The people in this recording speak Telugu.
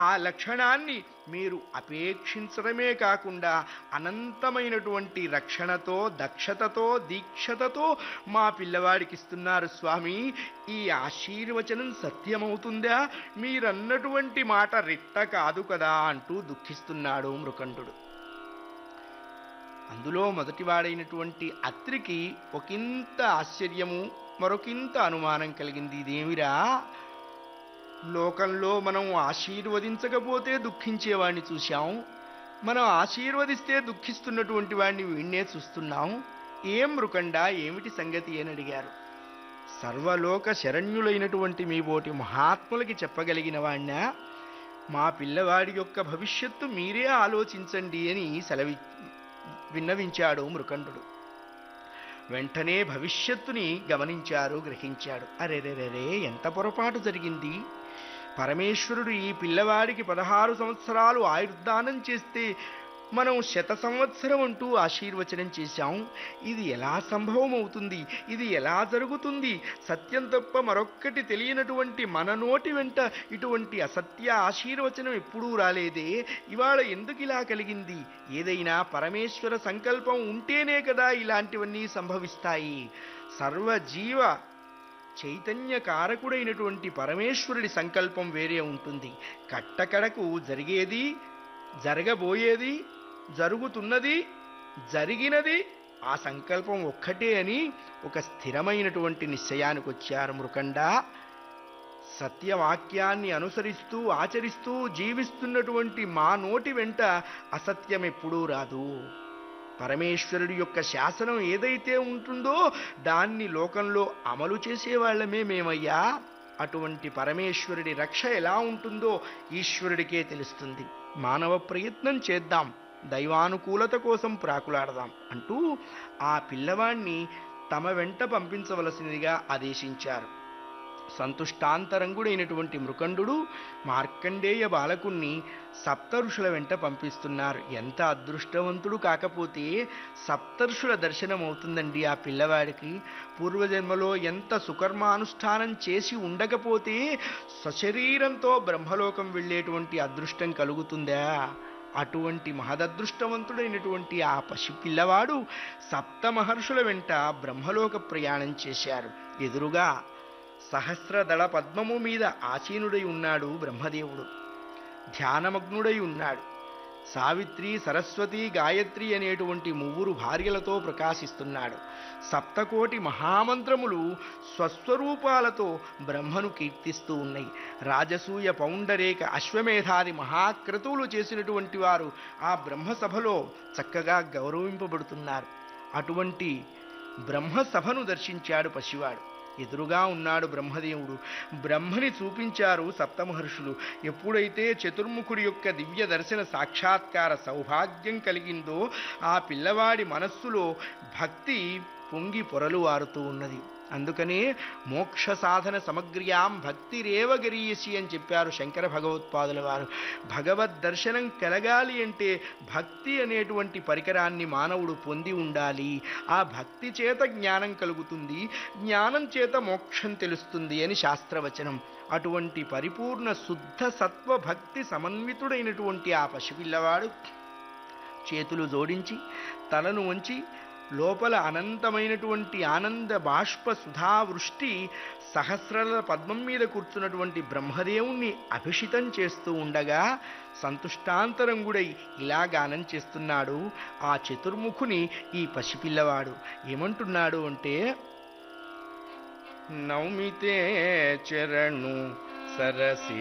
ఆ లక్షణాన్ని మీరు అపేక్షించడమే కాకుండా అనంతమైనటువంటి రక్షణతో దక్షతతో దీక్షతతో మా పిల్లవాడికి ఇస్తున్నారు స్వామి ఈ ఆశీర్వచనం సత్యమవుతుందా మీరన్నటువంటి మాట రిట్ట కాదు కదా అంటూ దుఃఖిస్తున్నాడు మృకండు అందులో మొదటివాడైనటువంటి అత్రికి ఒకంత ఆశ్చర్యము మరొకింత అనుమానం కలిగింది ఇదేమిరా లోకంలో మనం ఆశీర్వదించకపోతే దుఃఖించేవాడిని చూశాం మనం ఆశీర్వదిస్తే దుఃఖిస్తున్నటువంటి వాడిని వీణ్ణే చూస్తున్నాం ఏం మృకండ ఏమిటి సంగతి అని అడిగారు సర్వలోక శరణ్యులైనటువంటి మీ బోటి మహాత్ములకి చెప్పగలిగిన వాణ్ణా మా పిల్లవాడి యొక్క భవిష్యత్తు మీరే ఆలోచించండి అని సెలవి విన్నవించాడు మృకండు వెంటనే భవిష్యత్తుని గమనించారు గ్రహించాడు అరెరెరెరే ఎంత పొరపాటు జరిగింది పరమేశ్వరుడు ఈ పిల్లవాడికి పదహారు సంవత్సరాలు ఆయుర్దానం చేస్తే మనం శత సంవత్సరం అంటూ ఆశీర్వచనం చేశాం ఇది ఎలా సంభవం అవుతుంది ఇది ఎలా జరుగుతుంది సత్యం తప్ప మరొక్కటి తెలియనటువంటి మన నోటి వెంట ఇటువంటి అసత్య ఆశీర్వచనం ఎప్పుడూ రాలేదే ఇవాళ ఎందుకు ఇలా కలిగింది ఏదైనా పరమేశ్వర సంకల్పం ఉంటేనే కదా ఇలాంటివన్నీ సంభవిస్తాయి సర్వజీవ చైతన్య కారకుడైనటువంటి పరమేశ్వరుడి సంకల్పం వేరే ఉంటుంది కట్టకడకు జరిగేది జరగబోయేది జరుగుతున్నది జరిగినది ఆ సంకల్పం ఒక్కటే అని ఒక స్థిరమైనటువంటి నిశ్చయానికి వచ్చారు మృకండ సత్యవాక్యాన్ని అనుసరిస్తూ ఆచరిస్తూ జీవిస్తున్నటువంటి మా నోటి వెంట అసత్యం ఎప్పుడూ రాదు పరమేశ్వరుడి యొక్క శాసనం ఏదైతే ఉంటుందో దాన్ని లోకంలో అమలు చేసేవాళ్ళమే మేమయ్యా అటువంటి పరమేశ్వరుడి రక్ష ఎలా ఉంటుందో ఈశ్వరుడికే తెలుస్తుంది మానవ ప్రయత్నం చేద్దాం దైవానుకూలత కోసం ప్రాకులాడదాం అంటూ ఆ పిల్లవాణ్ణి తమ వెంట పంపించవలసినదిగా ఆదేశించారు సంతుష్టాంతరంగుడైనటువంటి మృకండు మార్కండేయ బాలకుణ్ణి సప్తఋషుల వెంట పంపిస్తున్నారు ఎంత అదృష్టవంతుడు కాకపోతే సప్తర్షుల దర్శనం అవుతుందండి ఆ పిల్లవాడికి పూర్వజన్మలో ఎంత సుకర్మానుష్ఠానం చేసి ఉండకపోతే సశరీరంతో బ్రహ్మలోకం వెళ్ళేటువంటి అదృష్టం కలుగుతుందా అటువంటి మహదదృష్టవంతుడైనటువంటి ఆ పసి పిల్లవాడు సప్త మహర్షుల వెంట బ్రహ్మలోక ప్రయాణం చేశారు ఎదురుగా సహస్రదళ పద్మము మీద ఆసీనుడై ఉన్నాడు బ్రహ్మదేవుడు ధ్యానమగ్నుడై ఉన్నాడు సావిత్రి సరస్వతి గాయత్రి అనేటువంటి ముగ్గురు భార్యలతో ప్రకాశిస్తున్నాడు సప్తకోటి మహామంత్రములు స్వస్వరూపాలతో బ్రహ్మను కీర్తిస్తూ ఉన్నాయి రాజసూయ పౌండరేక అశ్వమేధాది మహాక్రతువులు చేసినటువంటి వారు ఆ బ్రహ్మసభలో చక్కగా గౌరవింపబడుతున్నారు అటువంటి బ్రహ్మసభను దర్శించాడు పసివాడు ఎదురుగా ఉన్నాడు బ్రహ్మదేవుడు బ్రహ్మని చూపించారు సప్తమహర్షులు ఎప్పుడైతే చతుర్ముఖుడి యొక్క దివ్య దర్శన సాక్షాత్కార సౌభాగ్యం కలిగిందో ఆ పిల్లవాడి మనస్సులో భక్తి పొంగి పొరలు వారుతూ ఉన్నది అందుకనే మోక్ష సాధన సమగ్ర్యాం భక్తిరేవ గరీయసి అని చెప్పారు శంకర భగవత్పాదుల వారు భగవద్ దర్శనం కలగాలి అంటే భక్తి అనేటువంటి పరికరాన్ని మానవుడు పొంది ఉండాలి ఆ భక్తి చేత జ్ఞానం కలుగుతుంది జ్ఞానం చేత మోక్షం తెలుస్తుంది అని శాస్త్రవచనం అటువంటి పరిపూర్ణ శుద్ధ సత్వ భక్తి సమన్వితుడైనటువంటి ఆ పసిపిల్లవాడు చేతులు జోడించి తలను వంచి లోపల అనంతమైనటువంటి ఆనంద బాష్ప సుధావృష్టి సహస్రల పద్మం మీద కూర్చున్నటువంటి బ్రహ్మదేవుణ్ణి అభిషితం చేస్తూ ఉండగా సంతుష్టాంతరంగుడై ఇలా గానం చేస్తున్నాడు ఆ చతుర్ముఖుని ఈ పసిపిల్లవాడు ఏమంటున్నాడు అంటే నౌమితే చరణు సరసి